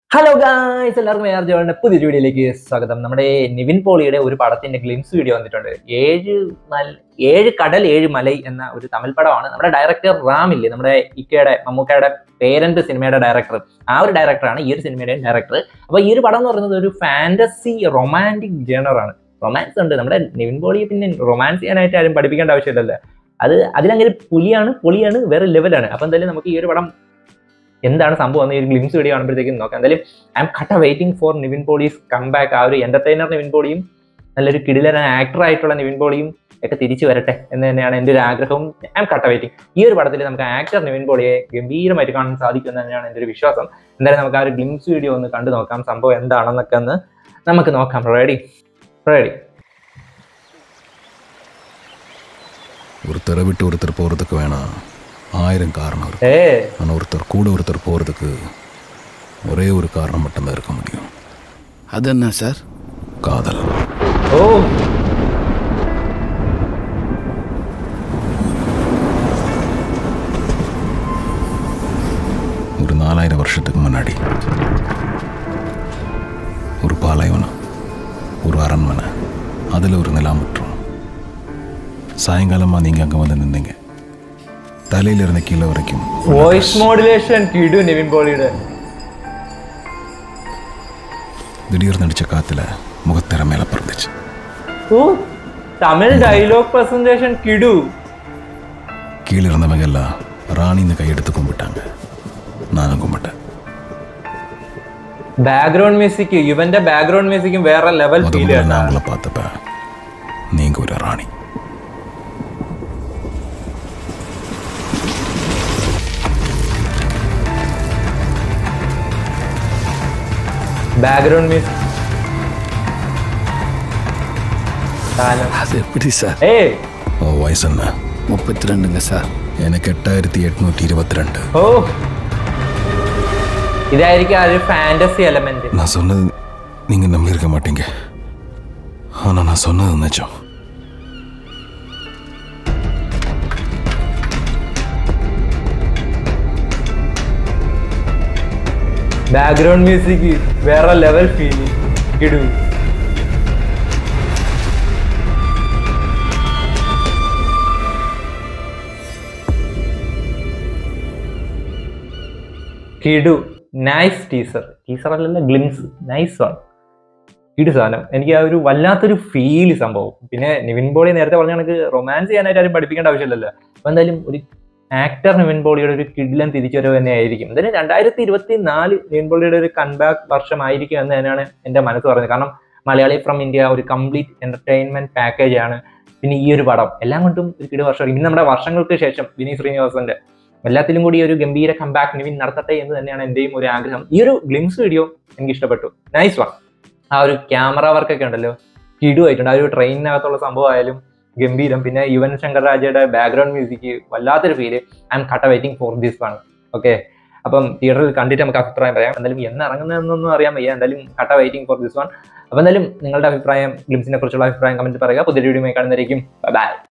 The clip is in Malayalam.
ഹലോ ഗായ്സ് എല്ലാവർക്കും എയർ ജോണിന്റെ പുതിയ വീഡിയോയിലേക്ക് സ്വാഗതം നമ്മുടെ നിവിൻ പോളിയുടെ ഒരു പടത്തിന്റെ ഗ്ലിംസ് വീഡിയോ വന്നിട്ടുണ്ട് ഏഴ് മൽ ഏഴ് കടൽ ഏഴ് മലൈ എന്ന ഒരു തമിഴ് പടമാണ് നമ്മുടെ ഡയറക്ടർ റാം ഇല്ലേ നമ്മുടെ ഇക്കയുടെ മമ്മൂക്കയുടെ പേരന്റ് സിനിമയുടെ ഡയറക്ടർ ആ ഒരു ഡയറക്ടറാണ് ഈ ഒരു സിനിമയുടെ ഡയറക്ടർ അപ്പൊ ഈ ഒരു പടം എന്ന് പറയുന്നത് ഒരു ഫാന്റസി റൊമാൻറ്റിക് ജേണറാണ് റൊമാൻസ് ഉണ്ട് നമ്മുടെ നിവിൻ പോളിയെ പിന്നെ റൊമാൻസ് ചെയ്യാനായിട്ട് ആരും പഠിപ്പിക്കേണ്ട ആവശ്യമില്ലല്ലോ അത് അതിലങ്ങനെ പുലിയാണ് പൊളിയാണ് വേറെ ലെവലാണ് അപ്പൊ എന്തായാലും നമുക്ക് ഈ ഒരു പടം എന്താണ് സംഭവം എന്ന് ഈ ഒരു ഗ്ലിംസ് വീഡിയോ കാണുമ്പോഴത്തേക്കും നോക്കാം എന്തായാലും ഐ എം കട്ട waiting for Nivin Pauly's come back ആ ഒരു എന്റർടൈനർ നിവിൻ പോളിയും നല്ലൊരു കിടിലൻ ആക്ടർ ആയിട്ടുള്ള നിവിൻ പോളിയും ഒക്കെ തിരിച്ചു വരട്ടെ എന്ന് തന്നെയാണ് എൻ്റെ ഒരു ആഗ്രഹവും ഐ എം കട്ട വെയിറ്റിംഗ് ഈ ഒരു പടത്തിൽ നമുക്ക് ആക്ടർ നിവിൻ പോളിയെ ഗംഭീരമായിട്ട് കാണാൻ സാധിക്കും എന്ന് തന്നെയാണ് എൻ്റെ ഒരു വിശ്വാസം എന്തായാലും നമുക്ക് ആ ഒരു ഗ്ലിംസ് വീഡിയോ ഒന്ന് കണ്ടു നോക്കാം സംഭവം എന്താണെന്നൊക്കെ ഒന്ന് നമുക്ക് നോക്കാം റെഡി റെഡി ஒருத்தரை விட்டு ஒருத்தர் போகிறதுக்கு வேணாம் ஆயிரம் காரணம் இருக்கு ഏ ஆனால் ஒருத்தர் கூட ஒருத்தர் போகிறதுக்கு ஒரே ஒரு காரணம் மட்டும்தான் இருக்க முடியும் அது என்ன சார் காதல் ഓ ஒரு நாலாயிரம் வருஷத்துக்கு முன்னாடி ஒரு பாலைவனம் ஒரு அரண்மனை அதில் ஒரு நிலாமுற்றம் சாயங்காலமாக நீங்கள் அங்கே வந்து நின்னீங்க தலையில இருந்து கீழே வரைக்கும் വോയിസ് മോഡുലേഷൻ കിടു നിവിൻ പോളിയുടെ திடீர்னு அடித்த காற்றுல முகத்திற மேலே பறந்துச்சு ഓ തമിഴ് ഡയലോഗ് പ്രസന്റേഷൻ കിടു கீழே இருந்தவங்க எல்லாம் ராணின்னு கையெடுத்து கும்பிட்டாங்க நானும் கும்பிட்டேன் ബാക്ക്ഗ്രൗണ്ട് മ്യൂസിക് ഇവന്റെ ബാക്ക്ഗ്രൗണ്ട് മ്യൂസിക്കും വേറെ ലെവൽ முத ഫീൽ முதல்ல ആണ് நான் உங்களை பார்த்தப்ப நீங்க ஒரு ராணி ബാക്ക്ഗ്രൗണ്ട് മ്യൂസിക് താനം அது எப்படி சார் ഏയ് உன் வயசு என்ன முப்பத்தி ரெண்டுங்க சார் எனக்கு எட்டாயிரத்தி எட்நூற்றி இருபத்தி ரெண்டு ഓ ഇതായിരിക്കും ആ ഒരു ഫാന്റസി എലമെന്റ് நான் சொன்னது நீங்க நம்பியிருக்க மாட்டீங்க ஆனா நான் சொன்னது நிஜம் ബാക്ക്ഗ്രൗണ്ട് മ്യൂസിക് വേറെ ലെവൽ ഫീൽ കിടു കിടു നൈസ് ടീസർ ടീസർ അല്ലല്ല ഗ്ലിംസ് നൈസ് ആണ് കിടു സാധനം എനിക്ക് ആ ഒരു വല്ലാത്തൊരു ഫീൽ സംഭവം പിന്നെ നിവിൻ പോളി നേരത്തെ പറഞ്ഞ കണക്ക് റൊമാൻസ് ചെയ്യാനായിട്ട് ആരും പഠിപ്പിക്കേണ്ട ആവശ്യമില്ലല്ലോ അപ്പൊ എന്തായാലും ഒരു ആക്ടർ നിവിൻ പോളിയുടെ ഒരു കിഡിലൻ തിരിച്ചുവരവ് തന്നെ ആയിരിക്കും എന്തായാലും രണ്ടായിരത്തി ഇരുപത്തി നാല് നിവിൻ പോളിയുടെ ഒരു കൺബാക്ക് വർഷമായിരിക്കും എന്ന് തന്നെയാണ് എൻ്റെ മനസ്സ് പറയുന്നത് കാരണം മലയാളി ഫ്രം ഇന്ത്യ ഒരു കംപ്ലീറ്റ് എന്റർടൈൻമെന്റ് പാക്കേജ് ആണ് പിന്നെ ഈ ഒരു പടം എല്ലാം കൊണ്ടും ഒരു കിടു വർഷം ഇനി നമ്മുടെ വർഷങ്ങൾക്ക് ശേഷം വിനീത് ശ്രീനിവാസന്റെ എല്ലാത്തിലും കൂടി ഒരു ഗംഭീര കംബാക്ക് നിവിൻ നടത്തട്ടെ എന്ന് തന്നെയാണ് എന്റെയും ഒരു ആഗ്രഹം ഈ ഒരു ഗ്ലിംസ് വീഡിയോ എനിക്ക് ഇഷ്ടപ്പെട്ടു നൈസ് വൺ ആ ഒരു ക്യാമറ വർക്കൊക്കെ ഉണ്ടല്ലോ കിടു ആയിട്ടുണ്ട് ആ ഒരു ട്രെയിനിനകത്തുള്ള സംഭവമായാലും ഗംഭീരം പിന്നെ യുവൻ ശങ്കർ രാജയുടെ ബാക്ക്ഗ്രൗണ്ട് മ്യൂസിക് വല്ലാത്തൊരു ഫീല് ഐ എം കട്ട waiting for this one okay അപ്പം തിയേറ്ററിൽ കണ്ടിട്ട് നമുക്ക് അഭിപ്രായം പറയാം എന്തായാലും എന്ന് ഇറങ്ങുന്നതെന്നൊന്നും അറിയാൻ വയ്യ എന്തായാലും കട്ട വെയിറ്റിംഗ് ഫോർ ദിസ് വൺ അപ്പം എന്തായാലും നിങ്ങളുടെ അഭിപ്രായം ഗ്ലിംസിനെ കുറിച്ചുള്ള അഭിപ്രായം കമന്റ് പറയുക പുതിയ വീഡിയോ കാണുന്നതായിരിക്കും ബൈ